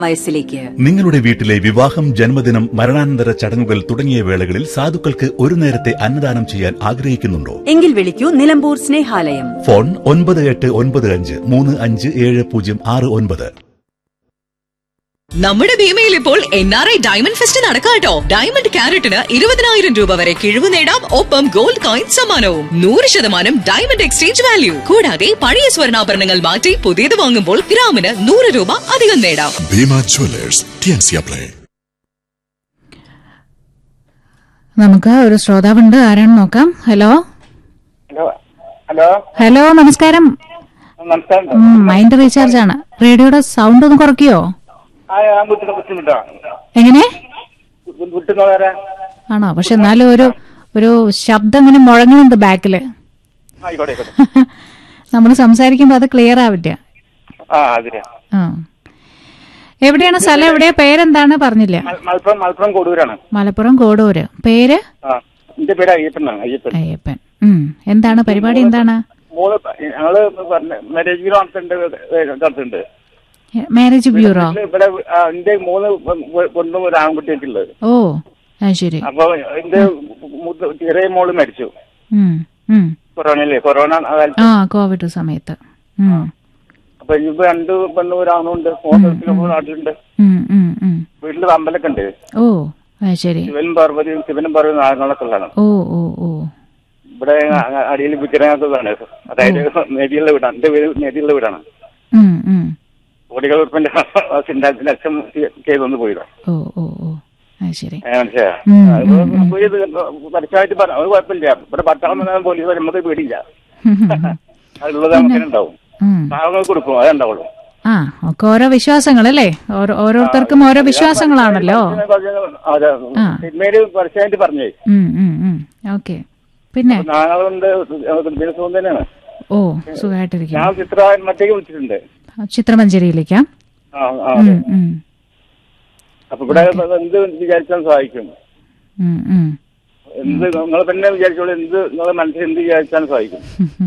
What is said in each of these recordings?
വയസ്സിലേക്ക് നിങ്ങളുടെ വീട്ടിലെ വിവാഹം ജന്മദിനം മരണാനന്തര ചടങ്ങുകൾ തുടങ്ങിയ വേളകളിൽ സാധുക്കൾക്ക് ഒരു നേരത്തെ അന്നദാനം ചെയ്യാൻ ആഗ്രഹിക്കുന്നുണ്ടോ എങ്കിൽ വിളിക്കൂ നിലമ്പൂർ സ്നേഹാലയം ഫോൺ ഒൻപത് എട്ട് ഒൻപത് അഞ്ച് മൂന്ന് അഞ്ച് ഏഴ് പൂജ്യം ആറ് ഒൻപത് നമ്മുടെ ഭീമയിൽ ഇപ്പോൾ N R I diamond fest നടക്കാട്ടോ ഡയമണ്ട് ക്യാരറ്റിന് ഇരുപതിനായിരം രൂപ വരെ കിഴിവ് നേടാം ഒപ്പം ഗോൾഡ് കോയിൻ സമ്മാനവും നൂറ് ശതമാനം ഡയമണ്ട് എക്സ്ചേഞ്ച് വാല്യൂ കൂടാതെ പഴയ സ്വർണ്ണാഭരണങ്ങൾ മാറ്റി പുതിയത് വാങ്ങുമ്പോൾ ഗ്രാമിന് നൂറ് രൂപ അധികം നേടാം Bima Jewelers, TNC Play. നമുക്ക് ഒരു ശ്രോതാവുണ്ട് ആരാണ് നോക്കാം ഹലോ ഹലോ ഹലോ ഹലോ നമസ്കാരം നമസ്കാരം ഉം, മൈൻഡ് റീചാർജ് ആണ് റേഡിയോയുടെ സൗണ്ട് ഒന്ന് കുറയ്ക്കോ ആ ഞാൻ വീട്ടിൽ ബുദ്ധിമുട്ടോ എങ്ങനെ വിട്ടുന്നോ വേറെ ആണോ പക്ഷെ എന്നാലും ഒരു ഒരു ശബ്ദം ഇങ്ങനെ മുഴങ്ങുന്നുണ്ട് ബാക്കില് ആയിക്കോട്ടെ ആയിക്കോട്ടെ നമ്മൾ സംസാരിക്കുമ്പോ അത് ക്ലിയർ ആവില്ല ആ അതിന് ആ എവിടെയാണ് സ്ഥലം എവിടെയാ പേരെന്താണ് പറഞ്ഞില്ല മൽ- മലപ്പുറം മലപ്പുറം കൊടുവൂരാണ് മലപ്പുറം കോടൂര് പേര് ആ എന്റെ പേര് അയ്യപ്പനാണ് അയ്യപ്പൻ അയ്യപ്പൻ ഉം എന്താണ് പരിപാടി എന്താണ് മൂന്ന് പ- ഞങ്ങള് മാരേജ് ബ്യൂറോ നടത്തുന്നുണ്ട് നടത്തുന്നുണ്ട് മാരേജ് ബ്യൂറോ ഇവിടെ ആ, എന്റെ മൂന്ന് പെണ്ണും ഒരു ആൺകുട്ടിയൊക്കെയുള്ളത് ഓ അത് ശരി അപ്പൊ എന്റെ മൂത്ത- ചെറിയ മോള് മരിച്ചു ഉം ഉം കൊറോണയില്ലേ കൊറോണ കാലത്ത് ആ കോവിഡ് സമയത്ത് ഉം അപ്പൊ ഇനിയിപ്പോ രണ്ട് പെണ്ണും ഒരു ആണുണ്ട് മൂന്ന് ദിവസത്തിലും നാട്ടിലുണ്ട് ഉം ഉം ഉം വീട്ടില് അമ്പലൊക്കെ ഉണ്ട് ഓ അത് ശരി ശിവനും പാർവതിയും ശിവനും പാർവതിയും നാഗങ്ങളൊക്കെ ഉള്ളതാണ് ഓ ഓ ഓ ഇവിടെ അ- അടിയിൽ വിഗ്രഹത്താണ് അതായത് നേടിയുള്ള വീടാണ് എന്റെ വീട് നേടിയുള്ള വീടാണ് ഉം ഉം കോടികൾ ഉറുപ്പിന്റെ ലക്ഷം ചെയ്തൊന്ന് പോയതാ ഓ ഓ ഓ അത് ശരി ഏ, മനസ്സിലായോ? ഉം, അത് ഉം, ഉം. പോയത് പരസ്യമായിട്ട് പറഞ്ഞു അത് കുഴപ്പമില്ല ഇവിടെ പട്ടാളം വന്നാൽ പോലീസ് നമുക്ക് പേടിയില്ല അതുള്ളത് നമുക്ക് ഉണ്ടാവും ഉം. പാവങ്ങൾ കൊടുക്കും അതേ ഉണ്ടാവുള്ളൂ ആ ഒക്കെ ഓരോ വിശ്വാസങ്ങൾ അല്ലേ ഓരോ ഓരോരുത്തർക്കും ഓരോ വിശ്വാസങ്ങളാണല്ലോ അതെ ആ. സിനിമയില് പരസ്യമായിട്ട് പറഞ്ഞേ ഉം ഉം ഉം ഓക്കെ പിന്നെ നാങ്ങളുണ്ട് സുഖം തന്നെയാണ് ഓ സുഖമായിട്ടിരിക്കും ഞാൻ ചിത്ര മറ്റേക്ക് വിളിച്ചിട്ടുണ്ട് ചിത്രമഞ്ചേരിയിലേക്കാ ആ ആ ഉം അതെ ഉം അപ്പൊ ഇവിടെ എന്ത് വിചാരിച്ചാൽ സഹായിക്കും ഉം ഉം എന്ത് നിങ്ങൾ തന്നെ വിചാരിച്ചോളൂ എന്ത് നിങ്ങളെ മനസ്സിൽ എന്ത് വിചാരിച്ചാലും സഹായിക്കും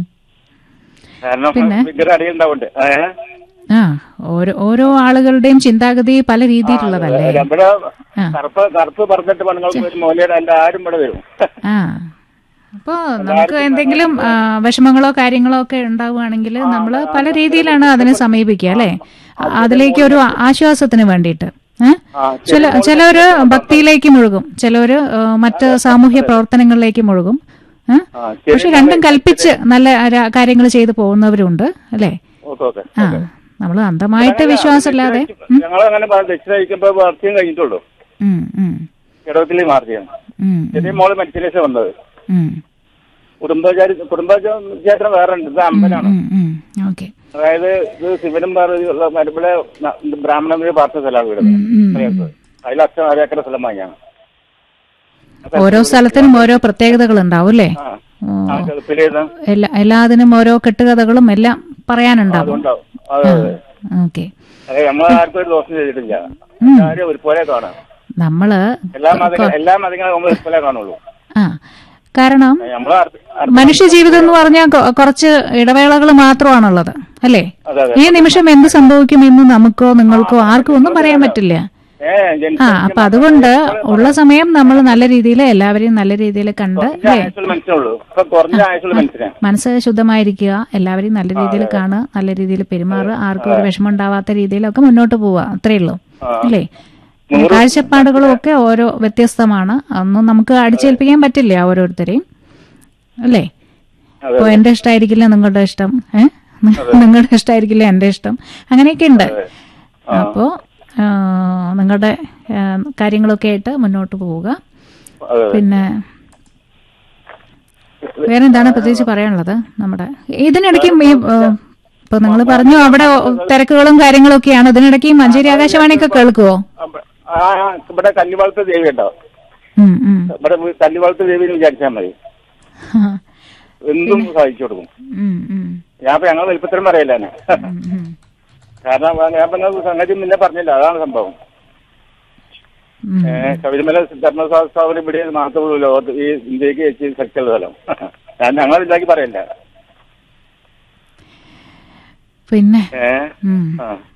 കാരണം പിന്നെ? വിഗ്രഹ അടിയുണ്ടാവുണ്ട് ആ ഓരോ ഓരോ ആളുകളുടെയും ചിന്താഗതി പല രീതിയിലുള്ളതല്ലേ ഇവിടെ ആ. കറുപ്പ് കറുപ്പ് പറഞ്ഞിട്ട് പെണ്ണുങ്ങൾക്ക് വരും മോലിയുടെ അല്ല ആരും ഇവിടെ വരും ആ അപ്പോ നമുക്ക് എന്തെങ്കിലും ആ, വിഷമങ്ങളോ കാര്യങ്ങളോ ഒക്കെ ഉണ്ടാവുകയാണെങ്കിൽ നമ്മൾ പല രീതിയിലാണ് അതിനെ സമീപിക്കുക അല്ലെ അതിലേക്ക് ഒരു ആശ്വാസത്തിന് വേണ്ടിയിട്ട് ഏ? ചില ചിലവര് ഭക്തിയിലേക്ക് മുഴുകും ചിലവര് ആ, മറ്റ് സാമൂഹ്യ പ്രവർത്തനങ്ങളിലേക്ക് മുഴുകും ഏ? ആ, പക്ഷെ രണ്ടും കൽപ്പിച്ച് നല്ല കാര്യങ്ങൾ ചെയ്തു പോകുന്നവരുണ്ട് അല്ലെ ഓക്കെ ഓക്കെ ആ നമ്മൾ അന്ധമായിട്ട് വിശ്വാസമില്ലാതെ ഉം, ഞങ്ങൾ അങ്ങനെ ദക്ഷിണ കഴിക്കുമ്പോ വർഷം കഴിഞ്ഞിട്ടുള്ളൂ ഉം, ഉം, ഇടവത്തില് മാർച്ചിയാണ് ഉം, ചെറിയ മോള് മരിച്ചതിലേക്ക് വന്നത് ഉം, കുടുംബചാരി കുടുംബക്ഷേത്രം വേറെ ഉണ്ട് ഇത് അമ്പലാണ് ഉം, ഉം, ഓക്കെ അതായത് ഇത് ശിവനും പാർവതി ഉള്ള മരുമ്പളെ ബ്രാഹ്മണന്റെ പാർത്ത സ്ഥലമാണ് വീട് ഉം. അതിൽ അച്ഛൻ അരേക്കര സ്ഥലം വാങ്ങിയാണ് ഓരോ സ്ഥലത്തിനും ഓരോ പ്രത്യേകതകൾ ഉണ്ടാവും അല്ലേ ആ ഓ, ആ ചെറുപ്പിലേത് എല്ലാ എല്ലാത്തിനും ഓരോ കെട്ടുകഥകളും എല്ലാം പറയാനുണ്ടാവും അതുണ്ടാവും അതെ അതെ ഓക്കെ അതെ നമ്മൾ ആർക്കും ഒരു ദോഷം ചെയ്തിട്ടില്ല എല്ലാവരും ഒരുപോലെ കാണാം നമ്മള് എല്ലാ മതങ്ങൾ എല്ലാ മതങ്ങളും നമ്മൾ ഒരുപോലെ കാണുള്ളൂ ആ കാരണം നമ്മൾ മനുഷ്യ ജീവിതം എന്ന് പറഞ്ഞാൽ കൊ- കുറച്ച് ഇടവേളകൾ മാത്രമാണുള്ളത് അല്ലേ അതെ അതെ ഈ നിമിഷം എന്ത് സംഭവിക്കുമെന്ന് നമുക്കോ നിങ്ങൾക്കോ ആർക്കും ഒന്നും പറയാൻ പറ്റില്ല ഏ ജനിച്ച ആ അപ്പൊ അതുകൊണ്ട് ഉള്ള സമയം നമ്മൾ നല്ല രീതിയിൽ എല്ലാവരെയും നല്ല രീതിയിൽ കണ്ട് കുറഞ്ഞ അല്ലേ ആയുസുള്ള മനുഷ്യനുള്ളൂ ഇപ്പൊ കുറഞ്ഞ ആയുസുള്ള മനുഷ്യനെ മനസ്സ് ശുദ്ധമായിരിക്കുക എല്ലാവരെയും നല്ല രീതിയിൽ കാണുക നല്ല രീതിയിൽ പെരുമാറുക ആർക്കും ഒരു വിഷമം ഉണ്ടാവാത്ത രീതിയിലൊക്കെ മുന്നോട്ട് പോവുക അത്രേ ഉള്ളൂ അല്ലേ കാഴ്ചപ്പാടുകളും ഒക്കെ ഓരോ വ്യത്യസ്തമാണ് ഒന്നും നമുക്ക് അടിച്ചേൽപ്പിക്കാൻ പറ്റില്ല ഓരോരുത്തരെയും അല്ലേ ഇപ്പൊ എന്റെ ഇഷ്ടമായിരിക്കില്ല നിങ്ങളുടെ ഇഷ്ടം ഏഹ് നിങ്ങളുടെ ഇഷ്ടമായിരിക്കില്ല എന്റെ ഇഷ്ടം അങ്ങനെയൊക്കെ ഉണ്ട് അപ്പോ ആ, നിങ്ങളുടെ ആ, കാര്യങ്ങളൊക്കെ ആയിട്ട് മുന്നോട്ട് പോവുക അതെ പിന്നെ വേറെ എന്താണ് പ്രത്യേകിച്ച് പറയാനുള്ളത് നമ്മുടെ ഇതിനിടയ്ക്ക് ഈ ഏഹ്, ഇപ്പൊ നിങ്ങൾ പറഞ്ഞു അവിടെ തിരക്കുകളും കാര്യങ്ങളും ഒക്കെയാണ് ഇതിനിടയ്ക്ക് ഈ മഞ്ചേരി ആകാശവാണിയൊക്കെ കേൾക്കുവോ അപ്പൊ ആ ആ, ഇവിടെ കല്ലുവളത്ത് ദേവി ഉണ്ടോ ഉം, ഉം. ഇവിടെ കല്ലുവളത്ത് ദേവി എന്ന് വിചാരിച്ചാൽ മതി എന്തും സാധിച്ചു കൊടുക്കും ഉം, ഉം, ഞാൻ ഇപ്പൊ ഞങ്ങൾ വലിപ്പത്തിലും പറയില്ല തന്നെ ഉം, ഉം. കാരണം ഞാൻ ഇപ്പൊ നിങ്ങൾക്ക് സംഗതി മുന്നേ പറഞ്ഞില്ല അതാണ് സംഭവം ഉം. ഏഹ് ശബരിമല ധർമ്മശാസ്ത്രം ഇവിടെ മാത്രമേ ഉള്ളൂ ലോകത്ത് ഈ ഇന്ത്യക്ക് ഏറ്റവും ശക്തിയുള്ള സ്ഥലം ഞാൻ ഞങ്ങൾ ഇതാക്കി പറയില്ല പിന്നെ ഏഹ് ഉം. ആ